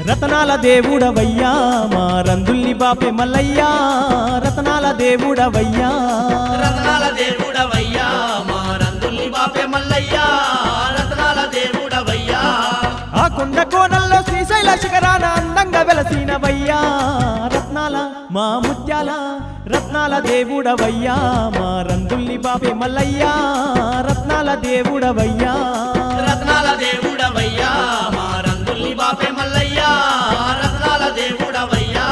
రతనాల దేవుడవయ్యా మా రందుల్ని బాపే మల్లయ్యా రతనాల దేవుడవయ్యా రత్నాల దేవుడవయ్యా మా రందుల్ని బాపే మల్లయ్యా రత్నాల దేవుడవయ్యా ఆ కొండ కోణంలో శ్రీశైల శిఖరాన అందంగా వెలసినవయ్యా రత్నాల మా ముత్యాల రత్నాల దేవుడవయ్యా మా రందుల్ని బాపే మల్లయ్యా రత్నాల దేవుడవయ్యా రత్నాల దేవుడవయ్యా మా రందుల్ని బాపే మల్లయ్యా రత్నాల దేవుడవయ్యా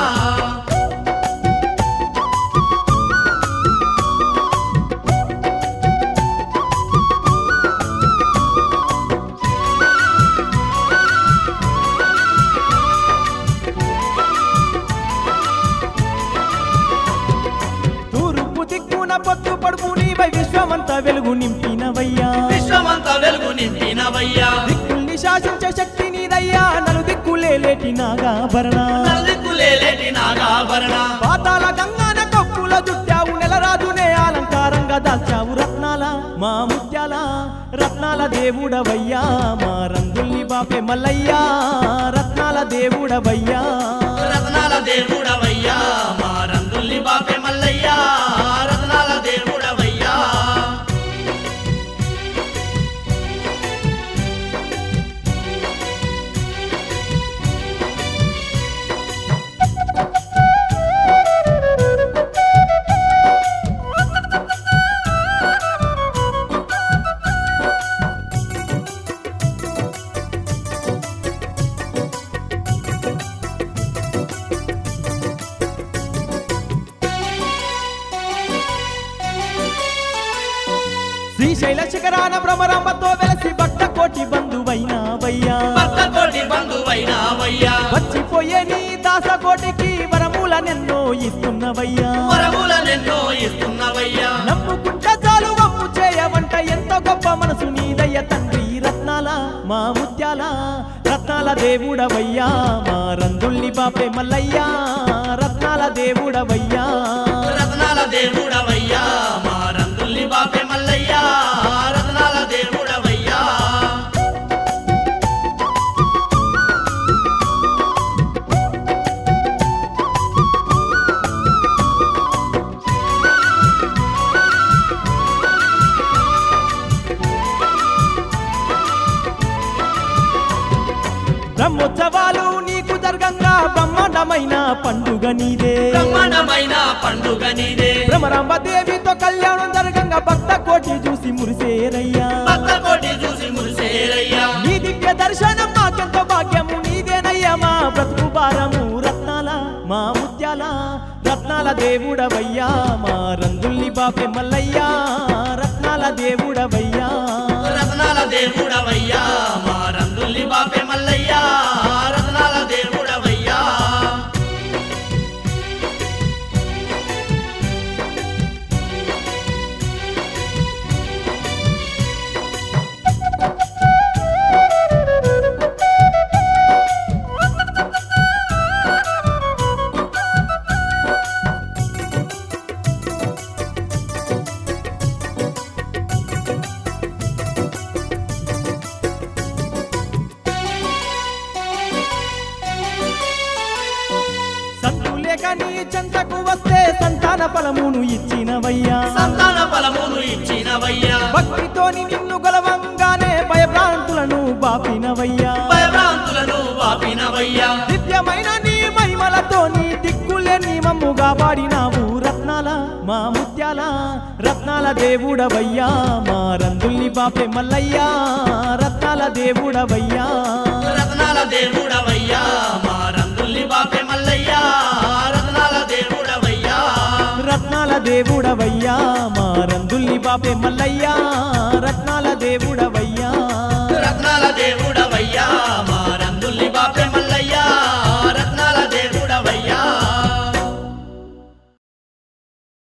తూర్పు దిక్కున పొత్తు పడుపు నీవై విశ్వమంతా వెలుగు నింపినవయ్యా విశ్వమంతా వెలుగు నింపినవయ్యా దిక్కుల్ని శాసించే శక్తి నీదయ్యా నలు దిక్కులేలేటి నాగాభరణ నలుదిక్కులేలేటి నాగాభరణ పాతాల గంగాన కప్పుల జుట్టావు నెలరాజునే అలంకారంగా దాల్చావు రత్నాల మా ముత్యాల రత్నాల దేవుడవయ్యా మా రంగుల్ని బాపే మల్లయ్యా రత్నాల దేవుడవయ్యా రత్నాల దేవుడవయ్యా మా రందుల్ని బాపే మల్లయ్యా రత్నాల దేవుడవయ్యా శ్రీశైల శిఖరాన భ్రమరాంబతో వెలసి భక్త కోటి బంధువైనావయ్యా భక్త కోటి బంధువైనావయ్యా వచ్చిపోయే నీ దాస కోటికి వరములనెన్నో ఇస్తున్నవయ్యా వరములనెన్నో ఇస్తున్నవయ్యా నమ్ముకుంట చాలు వమ్ము చేయవంట ఎంతో గొప్ప మనసు నీదయ్య తండ్రి రత్నాల మా ముత్యాల రత్నాల దేవుడవయ్యా మా రందుల్ని బాపే మల్లయ్యా రత్నాల దేవుడవయ్యా రత్నాల దేవుడవయ్యా మా రందుల్ని బాపే మల్లయ్యా రత్నాల దేవుడవయ్యా బ్రహ్మోత్సవాలు నీకు జరగంగా బ్రహ్మాండమైన పండుగ నీదే బ్రహ్మాండమైన పండుగ నీదే భ్రమరాంబ దేవితో కళ్యాణం జరగంగా భక్త కోటి చూసి మురిసేరయ్యా భక్త కోటి చూసి మురిసేరయ్యా నీ దివ్య దర్శనం మాకెంతో భాగ్యము నీదేనయ్యా మా బ్రతుకు భారము రత్నాల మా ముత్యాల రత్నాల దేవుడవయ్యా మా రంగుల్ని బాపే మల్లయ్యా రత్నాల దేవుడవయ్యా రత్నాల దేవుడవయ్యా మా రందుల్ని బాపే మల్లయ్యా రత్నాల దేవుడవయ్యా సంతులేక నీ చెంతకు వస్తే సంతాన ఫలమును ఇచ్చినవయ్యా సంతాన ఫలమును ఇచ్చినవయ్యా భక్తితోని నిన్ను గలవంగానే భయభ్రాంతులను బాపినవయ్యా భయభ్రాంతులను వాపినవయ్యా దివ్యమైన నీ మహిమలతో నీ దిక్కులే నీ మమ్ముగా పాడినావు రత్నాల మా ముత్యాల రత్నాల దేవుడవయ్యా మా రంగుల్ని బాపే మల్లయ్యా రత్నాల దేవుడవయ్యా రత్నాల దేవుడవయ్యా మా రందుల్ని బాపే మల్లయ్యా రత్నాల దేవుడవయ్యా రత్నాల దేవుడవయ్యా మా రంగుల్ని బాపే మల్లయ్యా రత్నాల